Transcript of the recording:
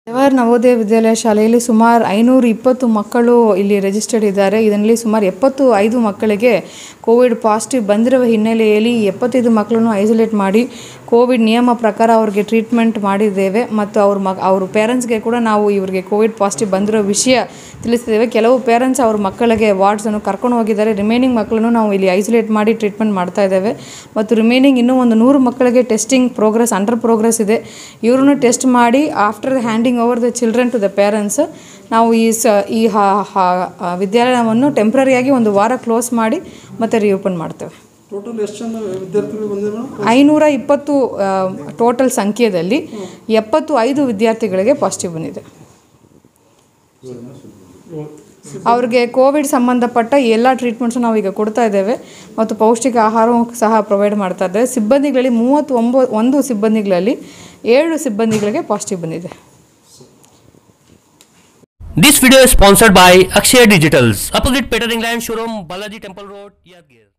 ಜವಾಹರ್ ನವೋದಯ ವಿದ್ಯಾಲಯ ಶಾಲೆಯಲ್ಲಿ ಸುಮಾರು ಐನೂರು ಇಪ್ಪತ್ತು ಮಕ್ಕಳು ಇಲ್ಲಿ ರಿಜಿಸ್ಟರ್ಡ್ ಇದ್ದಾರೆ ಇದರಲ್ಲಿ ಸುಮಾರು ಎಪ್ಪತ್ತು ಐದು ಮಕ್ಕಳಿಗೆ ಕೋವಿಡ್ ಪಾಸಿಟಿವ್ ಬಂದಿರುವ ಹಿನ್ನೆಲೆಯಲ್ಲಿ ಎಪ್ಪತ್ತೈದು ಮಕ್ಕಳನ್ನು ಐಸೋಲೇಟ್ ಮಾಡಿ ಕೋವಿಡ್ ನಿಯಮ ಪ್ರಕಾರ ಅವ್ರಿಗೆ ಟ್ರೀಟ್ಮೆಂಟ್ ಮಾಡಿದ್ದೇವೆ ಮತ್ತು ಅವ್ರ ಮಗ ಅವ್ರ ಪೇರೆಂಟ್ಸ್ಗೆ ಕೂಡ ನಾವು ಇವರಿಗೆ ಕೋವಿಡ್ ಪಾಸಿಟಿವ್ ಬಂದಿರೋ ವಿಷಯ ತಿಳಿಸಿದ್ದೇವೆ ಕೆಲವು ಪೇರೆಂಟ್ಸ್ ಅವ್ರ ಮಕ್ಕಳಿಗೆ ವಾರ್ಡ್ಸನ್ನು ಕರ್ಕೊಂಡು ಹೋಗಿದ್ದಾರೆ ರಿಮೈನಿಂಗ್ ಮಕ್ಕಳನ್ನು ನಾವು ಇಲ್ಲಿ ಐಸೋಲೇಟ್ ಮಾಡಿ ಟ್ರೀಟ್ಮೆಂಟ್ ಮಾಡ್ತಾ ಇದ್ದೇವೆ ಮತ್ತು ರಿಮೈನಿಂಗ್ ಇನ್ನೂ ಒಂದು ನೂರು ಮಕ್ಕಳಿಗೆ ಟೆಸ್ಟಿಂಗ್ ಪ್ರೋಗ್ರೆಸ್ ಅಂಡರ್ ಪ್ರೋಗ್ರೆಸ್ ಇದೆ ಇವ್ರನ್ನು ಟೆಸ್ಟ್ ಮಾಡಿ after handing over the children to the parents ನಾವು ಈ ಸ ಈ ಹ- ಹ- ವಿದ್ಯಾಲಯವನ್ನು ಟೆಂಪ್ರರಿಯಾಗಿ ಒಂದು ವಾರ ಕ್ಲೋಸ್ ಮಾಡಿ ಮತ್ತೆ ರಿಓಪನ್ ಮಾಡ್ತೇವೆ ಟೋಟಲ್ ಎಷ್ಟು ಜನ ವಿದ್ಯಾರ್ಥಿಗಳು ಬಂದಿದೆ ಮೇಡಮ್ ಐನೂರ ಇಪ್ಪತ್ತು ಟೋಟಲ್ ಸಂಖ್ಯೆಯಲ್ಲಿ ಎಪ್ಪತ್ತು ಐದು ವಿದ್ಯಾರ್ಥಿಗಳಿಗೆ ಪಾಸಿಟಿವ್ ಬಂದಿದೆ ಅವ್ರಿಗೆ ಕೋವಿಡ್ ಸಂಬಂಧಪಟ್ಟ ಎಲ್ಲ ಟ್ರೀಟ್ಮೆಂಟ್ಸು ನಾವು ಈಗ ಕೊಡ್ತಾ ಇದ್ದೇವೆ ಮತ್ತು ಪೌಷ್ಟಿಕ ಆಹಾರವೂ ಸಹ ಪ್ರೊವೈಡ್ ಮಾಡ್ತಾ ಇದ್ದೇವೆ ಸಿಬ್ಬಂದಿಗಳಲ್ಲಿ ಮೂವತ್ತೊಂಬ ಒಂದು ಸಿಬ್ಬಂದಿಗಳಲ್ಲಿ ಏಳು ಸಿಬ್ಬಂದಿಗಳಿಗೆ ಪಾಸಿಟಿವ್ ಬಂದಿದೆ This video is sponsored by Akshay Digitals, opposite Peter England showroom, Balaji Temple Road, Yadgir.